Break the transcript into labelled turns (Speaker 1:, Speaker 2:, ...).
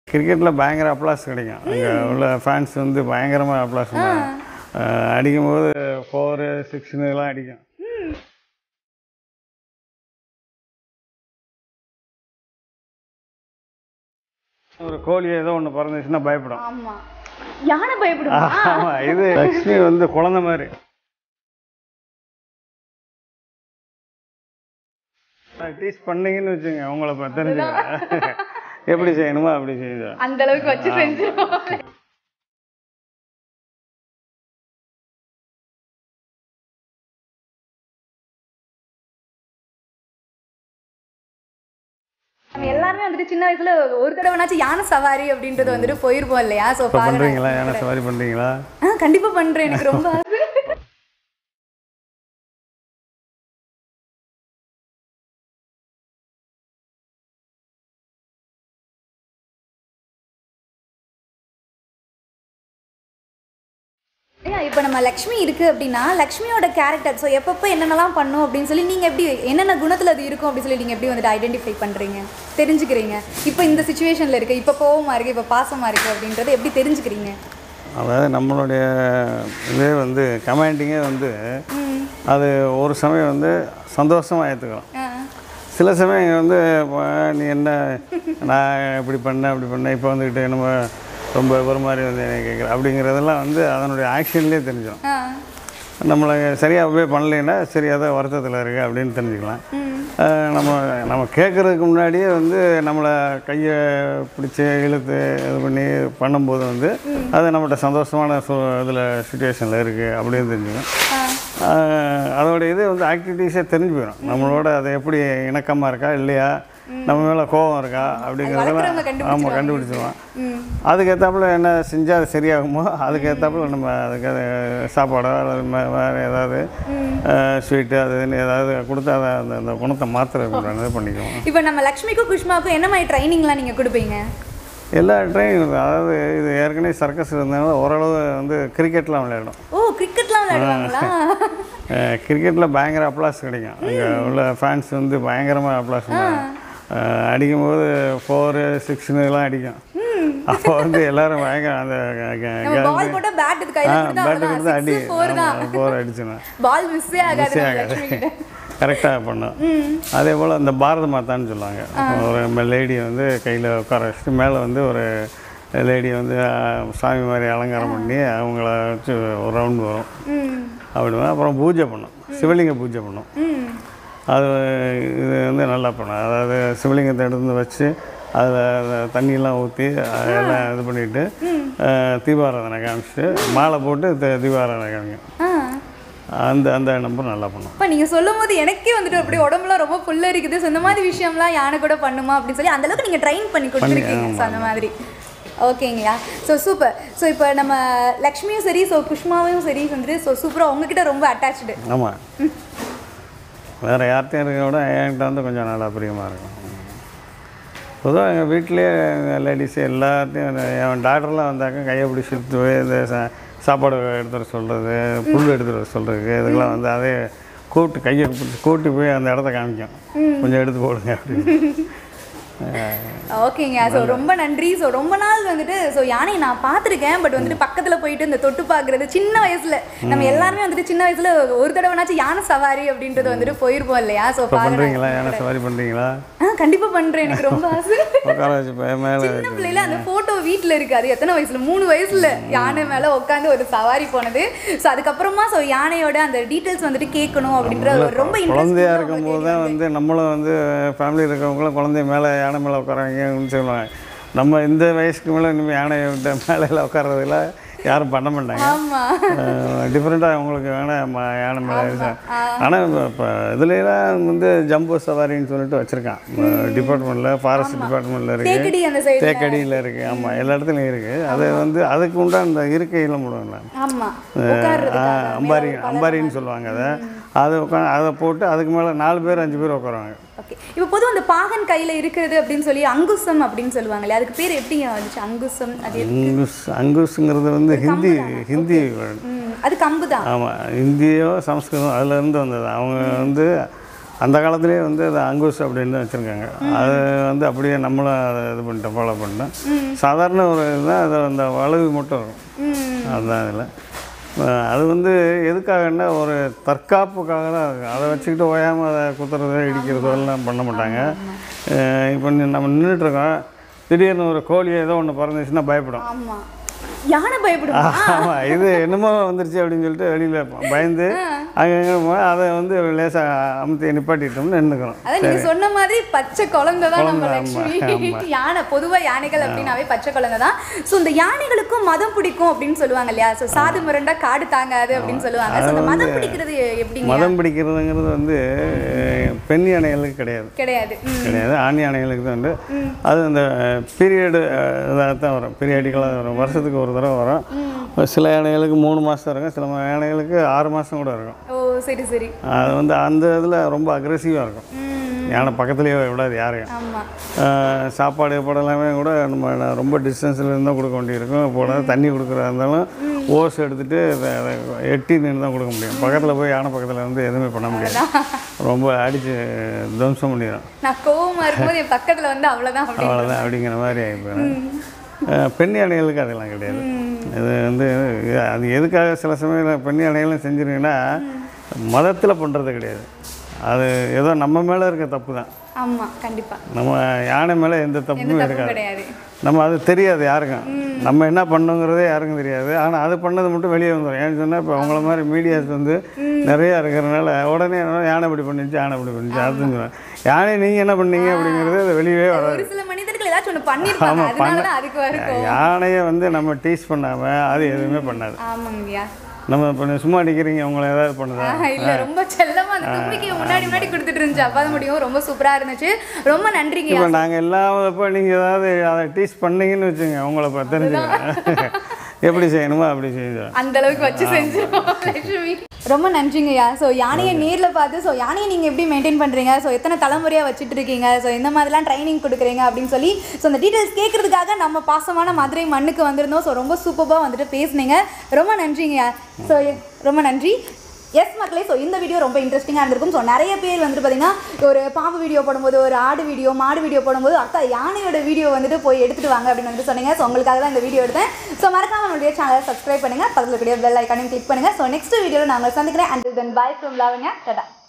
Speaker 1: கிரிக்கெட்டில் பயங்கர அப்ளாஸ் கிடைக்கும் அங்கே உள்ள ஃபேன்ஸ் வந்து பயங்கரமாக அப்ளாஸ் பண்ணுவாங்க அஹ் அடிக்கும்போது ஃபோரு சிக்ஸ்னுலாம் அடிக்கும் ஒரு கோழி ஏதோ ஒன்று பிறந்துச்சுன்னா பயப்படும்
Speaker 2: ஆமா யானை பயப்படுமா
Speaker 1: ஆமா இது லக்ஷ்மி வந்து குழந்தை மாதிரி டீச் பண்ணீங்கன்னு வச்சுங்க உங்களை இப்போ தெரிஞ்சுக்க எப்படி செய்யணுமோ அப்படி செய்யுங்க
Speaker 2: அந்த அளவுக்கு வச்சு செஞ்சிரும் நம்ம எல்லாருமே வந்துட்டு சின்ன வயசுல ஒரு தடவைனாச்சும் யானை சவாரி அப்படின்றது வந்துட்டு போயிருப்போம் இல்லையா சோ
Speaker 1: இப்போ பண்ணுறீங்களா யானை சவாரி பண்ணுறீங்களா
Speaker 2: கண்டிப்பா பண்றேன் எனக்கு ரொம்ப ஆசை ஐயா இப்போ நம்ம லக்ஷ்மி இருக்கு அப்படின்னா லக்ஷ்மியோட கேரக்டர் ஸோ எப்பப்போ என்னென்னலாம் பண்ணும் அப்படின்னு சொல்லி நீங்கள் எப்படி என்னென்ன குணத்தில் அது இருக்கும் அப்படின்னு சொல்லி நீங்கள் எப்படி வந்துட்டு ஐடென்டிஃபை பண்ணுறீங்க தெரிஞ்சுக்கிறீங்க இப்போ இந்த சுச்சுவேஷனில் இருக்கு இப்போ கோவமாக இருக்கு இப்போ பாசமாக இருக்கு அப்படின்றத எப்படி தெரிஞ்சுக்கிறீங்க
Speaker 1: அதாவது நம்மளுடைய இதே வந்து கமாண்டிங்கே வந்து அது ஒரு சமயம் வந்து சந்தோஷமாக ஏற்றுக்கிறோம்
Speaker 2: ஆ
Speaker 1: சில சமயம் இங்க வந்து "வா, நீ என்ன நான் இப்படி பண்ணேன் அப்படி பண்ணேன் இப்போ வந்துக்கிட்டு என்னமோ ரொம்ப ஒரு மாதிரி வந்து என்னை கேட்குற அப்படிங்கிறதெல்லாம் வந்து அதனுடைய ஆக்ஷன்லேயே தெரிஞ்சிடும்
Speaker 2: ஆ
Speaker 1: நம்மளை சரியாக ஒபே பண்ணலைன்னா சரி அதான் வருத்தத்தில் இருக்குது அப்படின்னு தெரிஞ்சுக்கலாம் அஹ் நம்ம நம்ம கேட்குறதுக்கு முன்னாடியே வந்து நம்மளை கையை பிடிச்சி இழுத்து இது பண்ணி பண்ணும்போது வந்து அது நம்மகிட்ட சந்தோஷமான சூ இதில் சுச்சுவேஷனில் இருக்குது அப்படின்னு தெரிஞ்சுக்கணும் அஹ் அதோட இது வந்து ஆக்டிவிட்டீஸே தெரிஞ்சு போயிடும் நம்மளோட அது எப்படி இணக்கமாக இருக்கா இல்லையா நம்ம மேலே கோபம் இருக்கா
Speaker 2: வளர்க்குறவங்க
Speaker 1: அப்படிங்கிறதெல்லாம் ஆமாம் கண்டுபிடிச்சிருவான்
Speaker 2: ம்
Speaker 1: அதுக்கேற்றாப்புல என்ன செஞ்சால் அது சரியாகுமோ அதுக்கேற்றாப்புல நம்ம அதுக்கு அது சாப்பாடோ அல்லது ம- வேறு ஏதாவது ஸ்வீட்டு அது இதுன்னு ஏதாவது கொடுத்து அதை அந்த அந்த குணத்தை மாற்றுறதுக்கு இது பண்ணிக்குவோம்
Speaker 2: இப்போ நம்ம லக்ஷ்மிக்கும் குஷ்மாவுக்கும் என்ன மாதிரி ட்ரைனிங்லாம் நீங்கள் கொடுப்பீங்க
Speaker 1: எல்லா ட்ரைனிங் அதாவது இது ஏற்கனவே சர்க்கஸ் இருந்தனால ஓரளவு வந்து கிரிக்கெட்லாம் விளையாடும்
Speaker 2: ஓ கிரிக்கெட்லாம் விளையாடுவாங்களா
Speaker 1: கிரிக்கெட்டில் பயங்கர அப்ளாஸ் கிடைக்கும் அங்கே உள்ள ஃபேன்ஸ் வந்து பயங்கரமாக அப்ளாஸ் பண்ணுவாங்க அஹ் அடிக்கும்போது ஃபோரு சிக்ஸ்னுலாம் அடிக்கும் அப்போ வந்து எல்லாரும் பயங்கர அந்த
Speaker 2: நம்ம பால் போட்டா பேட் இது கையில கொடுத்தா
Speaker 1: பேட்டு கொடுத்து அடி
Speaker 2: அவ்வளவுதான் ஃபோர் தான்
Speaker 1: ஃபோர் அடிச்சுனேன்
Speaker 2: பால் மிஸ்ஸே ஆகாது
Speaker 1: மிஸ்ஸே
Speaker 2: நம்ம
Speaker 1: ஆகாது
Speaker 2: லக்ஷ்மி கிட்ட
Speaker 1: கரெக்டாக பண்ணும் அதே போல் அந்த பாரத மாதான்னு சொல்லுவாங்க ஒரு லேடி வந்து கையில் உட்கார வச்சுட்டு மேலே வந்து ஒரு லேடி வந்து அஹ், சாமி மாதிரி அலங்காரம் பண்ணி அவங்கள வச்சு ஒரு ரவுண்ட் வரும்
Speaker 2: ம்
Speaker 1: அப்படி அப்புறம் பூஜை பண்ணும் சிவலிங்க பூஜை பண்ணும்
Speaker 2: ம்
Speaker 1: அது இது வந்து நல்லா பண்ணும் அதாவது சிவலிங்கத்தை எடுத்து வச்சு அதில் தண்ணியெல்லாம் ஊற்றி எல்லாம் இது பண்ணிவிட்டு தீபாராதனை காமிச்சிட்டு மாலை போட்டு தி- தீபாராதனை காமிக்கும்
Speaker 2: ஆ
Speaker 1: அந்த அந்த நம்பர் நல்லா பண்ணும்
Speaker 2: அப்ப நீங்க சொல்லும் போது எனக்கே வந்துட்டு அப்படியே உடம்புலாம் ரொம்ப புல்ல இருக்குது ஸோ இந்த மாதிரி விஷயம்லாம் யானை கூட பண்ணுமா அப்படின்னு சொல்லி அந்த அளவுக்கு நீங்க ட்ரெயின் பண்ணி கொடுத்துருக்கீங்க ஸோ அந்த மாதிரி ஓகேங்கய்யா ஸோ சூப்பர் ஸோ இப்போ நம்ம லக்ஷ்மியும் சரி ஸோ குஷ்மாவையும் சரி வந்துட்டு ஸோ சூப்பராக உங்ககிட்ட ரொம்ப அட்டாச்சு
Speaker 1: ஆமாம் வேறு யார்கிட்டையும் இருக்கிறத விட என்கிட்ட வந்து கொஞ்சம் நல்லா பிரியமாக இருக்கும் பொதுவாக எங்கள் வீட்டிலேயே லேடிஸ் எல்லாத்தையும் என் டாக்டர்லாம் வந்தாக்க கையை பிடிச்சி இழுத்துட்டு போய் இந்த சா- சாப்பாடு எடுத்துகிட்டு வர சொல்கிறது புல் எடுத்துகிட்டு வர சொல்கிறது இதுக்கெல்லாம் வந்து அதே கூப்பிட்டு கையை பிடிச்சி கூட்டி போய் அந்த இடத்த காமிக்கும் கொஞ்சம் எடுத்து போடுங்க அப்படின்னு
Speaker 2: ஓகேங்க ஸோ ரொம்ப நன்றி ஸோ ரொம்ப நாள் வந்துட்டு ஸோ யானை நான் பார்த்துருக்கேன் பட் வந்துட்டு பக்கத்தில் போயிட்டு இந்த தொட்டு பார்க்குறது சின்ன வயசுல நம்ம எல்லாருமே வந்துட்டு சின்ன வயசுல ஒரு தடவைனாச்சும் யானை சவாரி அப்படின்றது வந்துட்டு போயிருப்போம் இல்லையா ஸோ
Speaker 1: இப்போ பண்ணுறீங்களா யானை சவாரி பண்ணுறீங்களா
Speaker 2: ஆ கண்டிப்பாக பண்ணுறேன் எனக்கு ரொம்ப ஆசை
Speaker 1: உட்கார வச்சு ப- மேலே
Speaker 2: சின்ன பிள்ளையில அந்த போட்டோ வீட்ல இருக்கு அது எத்தனை வயசுல மூணு வயசுல யானை மேல உட்காந்து ஒரு சவாரி போனது ஸோ அதுக்கப்புறமா ஸோ யானையோட அந்த டீட்டெயில்ஸ் வந்துட்டு கேட்கணும் அப்படின்ற ஒரு ரொம்ப
Speaker 1: குழந்தையா
Speaker 2: இன்ட்ரெஸ்ட்
Speaker 1: இருக்கும்போது தான் வந்து நம்மளும் வந்து ஃபேமிலி இருக்கிறவங்களும் குழந்தை மேலே யானை மேலே உட்காராங்கன்னு சொல்லுவாங்க நம்ம இந்த வயசுக்கு மேலே இனிமேல் யானையை விட்ட மேலே உட்கார்றதுல யாரும் பண்ண மாட்டாங்க
Speaker 2: ஆமா
Speaker 1: டிஃப்ரெண்ட்டாக அவங்களுக்கு வேணால் யானை மேலே ஆனால் இப்போ இதுலாம் வந்து ஜம்போ சவாரின்னு சொல்லிட்டு வச்சுருக்கான் டிபார்ட்மெண்ட்டில் ஃபாரஸ்ட் டிபார்ட்மெண்ட்டில் இருக்குது
Speaker 2: தேக்கடி அந்த சைடு
Speaker 1: தேக்கடியில் இருக்குது ஆமாம் எல்லா இடத்துலையும் இருக்குது அது வந்து அதுக்கு உண்டான அந்த இருக்கையில் போடுவாங்க
Speaker 2: ஆமா
Speaker 1: ஆ, அம்பாரி அம்பாரின்னு சொல்லுவாங்க அதை அதை உட்காந்து அதை போட்டு அதுக்கு மேலே நாலு பேர் அஞ்சு பேர் உட்காருவாங்க
Speaker 2: ஓகே இப்போ பொதுவா அந்த பாகன் கையில இருக்கிறது அப்படின்னு சொல்லி அங்குசம் அப்படின்னு சொல்லுவாங்க இல்லையா அதுக்கு பேர் எப்படி வந்துச்சு அங்குசம் அது
Speaker 1: அங்குஸ் அங்குஸ்ங்கிறது வந்து ஹிந்தி ஹிந்தி வேர்டு
Speaker 2: ம், அது கம்பு தான்
Speaker 1: ஆமாம் ஹிந்தியோ சம்ஸ்கிருதம் அதுலேருந்து வந்தது அவங்க வந்து அந்த காலத்துலேயே வந்து அது அங்குஸ் அப்படின்னு தான் வச்சுருக்காங்க அது வந்து அப்படியே நம்மளும் அதை இது பண்ணிட்டோம் ஃபாலோ பண்ணோம் சாதாரண ஒரு இதுதான் அது அந்த வளைவு மட்டும் இருக்கும்
Speaker 2: ம்
Speaker 1: அதுதான் இதில் அது வந்து எதுக்காகன்னா ஒரு தற்காப்புக்காக தான் இருக்கும் அதை வச்சுக்கிட்டு ஓயாமல் அதை குத்துறதோ இடிக்கிறதோ எல்லாம் பண்ண மாட்டாங்க இப்போ நம்ம நின்றுட்டுருக்கோம் திடீர்னு ஒரு கோழி ஏதோ ஒன்று பறந்துச்சுன்னா பயப்படும்
Speaker 2: ஆமா யானை பயப்படுமா
Speaker 1: ஆமாம் இது என்னமோ வந்துருச்சு அப்படின்னு சொல்லிட்டு வெளியில் பயந்து அங்கங்கே போய் அதை வந்து லேசாக அமுத்தி நிப்பாட்டிட்டோம்னு நின்றுக்கிறோம்
Speaker 2: அதான் நீங்க சொன்ன மாதிரி பச்சை குழந்தை தான் நம்ம
Speaker 1: குழந்தை, ஆமா,
Speaker 2: லட்சுமி யானை பொதுவா யானைகள் அப்படின்னாவே பச்சை குழந்தை தான் ஸோ இந்த யானைகளுக்கும் மதம் பிடிக்கும் அப்படின்னு சொல்லுவாங்க இல்லையா ஸோ சாது முரண்டா காடு தாங்காது அப்படின்னு சொல்லுவாங்க ஸோ இந்த மதம் பிடிக்கிறது எப்படிங்க
Speaker 1: மதம் பிடிக்கிறதுங்கிறது வந்து அஹ், பெண் யானைகளுக்கு கிடையாது
Speaker 2: கிடையாது ம்
Speaker 1: கிடையாது ஆண் யானைகளுக்கு தான் உண்டு அது அந்த பீரியடு இதாக தான் வரும் பீரியடிக்கலாக வரும் வருஷத்துக்கு ஒரு தடவை வரும் சில யானைகளுக்கு மூணு மாதம் இருக்கும் சில யானைகளுக்கு ஆறு மாதம் கூட இருக்கும்
Speaker 2: ஓ சரி சரி
Speaker 1: அது வந்து அந்த இதில் ரொம்ப அக்ரெசிவாக இருக்கும்
Speaker 2: ம்
Speaker 1: யானை பக்கத்துலேயே விடாது யாரையும்
Speaker 2: ஆமா
Speaker 1: ஆஹ் சாப்பாடு கீப்பாடு எல்லாமே கூட நம்ம ந- ரொம்ப டிஸ்டன்ஸில் இருந்தால் கொடுக்க வேண்டியிருக்கும் போட தண்ணி கொடுக்குறதா இருந்தாலும் ஓஸ் எடுத்துகிட்டு அதை எட்டி நின்று தான் கொடுக்க முடியும் பக்கத்தில் போய் யானை பக்கத்தில் வந்து எதுவுமே பண்ண முடியாது ரொம்ப அடித்து துவம்சம் பண்ணிடும்
Speaker 2: நான் கோவமா இருக்கும்போது என் பக்கத்துல வந்து அவ்வளவுதான் அப்படின்னு
Speaker 1: அவ்வளோதான் அப்படிங்கிற மாதிரி ஆகிப்போம் பெண் யானைகளுக்கு அதெல்லாம் கிடையாது இது வந்து அது எதுக்காக சில சமயம் பெண் யானைகளும் செஞ்சுருங்கன்னா மதத்தில் பண்ணுறது கிடையாது அது ஏதோ நம்ம மேலே இருக்க தப்பு தான்
Speaker 2: ஆமா கண்டிப்பா
Speaker 1: நம்ம யானை மேலே எந்த
Speaker 2: எந்த
Speaker 1: தப்புமே
Speaker 2: தப்பும்
Speaker 1: இருக்காது
Speaker 2: கிடையாது
Speaker 1: நம்ம அது தெரியாது யாருக்கும் நம்ம என்ன பண்ணுங்கிறதே யாருக்கும் தெரியாது ஆனால் அது பண்ணது மட்டும் வெளியே வந்துடும் ஏன்னு சொன்னால் இப்போ அவங்கள மாதிரி மீடியாஸ் வந்து நிறையா இருக்கிறனால உடனே என்ன யானை இப்படி பண்ணிச்சு யானை இப்படி பண்ணிச்சு அதுன்னு சொல்லுவேன் யானை நீங்கள் என்ன பண்ணீங்க அப்படிங்கிறது அது வெளியவே வராது
Speaker 2: ஒரு சில மனிதர்கள் ஏதாச்சும் ஒண்ணு பண்ணிருப்பாங்க
Speaker 1: ஆமாம் பண்ண
Speaker 2: அதனால தான் அதுக்கு வரும்
Speaker 1: யானையை வந்து நம்ம டீஸ் பண்ணாமல் அது எதுவுமே பண்ணாது
Speaker 2: ஆமாங்கய்யா
Speaker 1: நம்ம இப்போ சும்மா அடிக்கிறீங்க உங்களை ஏதாவது பண்ணுதா
Speaker 2: ஆஹா, இல்ல ரொம்ப செல்லமா அந்த தும்பிக்கை முன்னாடி முன்னாடி கொடுத்துட்டு இருந்துச்சு அப்பா முடியும் ரொம்ப சூப்பரா இருந்துச்சு ரொம்ப நன்றிங்கய்யா
Speaker 1: இப்போ நாங்கள் எல்லாம் இப்போ நீங்கள் ஏதாவது அதை டீஸ் பண்ணீங்கன்னு வச்சுங்க உங்களை இப்போ தெரிஞ்சுக்கிறேன் எப்படி செய்யணுமோ அப்படி செஞ்சோம்
Speaker 2: அந்த அளவுக்கு வச்சு செஞ்சிருவோம் லட்சுமி ரொம்ப நன்றிங்கய்யா ஸோ யானையை நேரில் பார்த்து ஸோ யானையை நீங்கள் எப்படி மெயின்டைன் பண்ணுறீங்க ஸோ எத்தனை தலைமுறையாக வச்சுட்டு இருக்கீங்க ஸோ இந்த மாதிரிலாம் ட்ரைனிங் கொடுக்குறீங்க அப்படின்னு சொல்லி ஸோ அந்த டீட்டெயில்ஸ் கேட்கறதுக்காக நம்ம பாசமான மதுரை மண்ணுக்கு வந்திருந்தோம் ஸோ ரொம்ப சூப்பராக வந்துட்டு பேசுனீங்க ரொம்ப நன்றிங்கய்யா ஸோ ரொம்ப நன்றி எஸ் மக்களே ஸோ இந்த வீடியோ ரொம்ப இன்ட்ரெஸ்டிங்காக இருந்திருக்கும் ஸோ நிறைய பேர் வந்துட்டு பார்த்தீங்கன்னா ஒரு பாம்பு வீடியோ போடும்போது ஒரு ஆடு வீடியோ மாடு வீடியோ போடும்போது அக்கா யானையோட வீடியோ வந்துட்டு போய் எடுத்துட்டு வாங்க அப்படின்னு வந்துட்டு சொன்னீங்க ஸோ உங்களுக்காக தான் இந்த வீடியோ எடுத்தேன் ஸோ மறக்காம நம்மளுடைய சேனலை சப்ஸ்கிரைப் பண்ணுங்க பக்கத்தில் கூடிய பெல் ஐக்கானையும் கிளிக் பண்ணுங்க ஸோ நெக்ஸ்ட் வீடியோவில் நாங்கள் சந்திக்கிறேன் and then bye from Lavanya டடா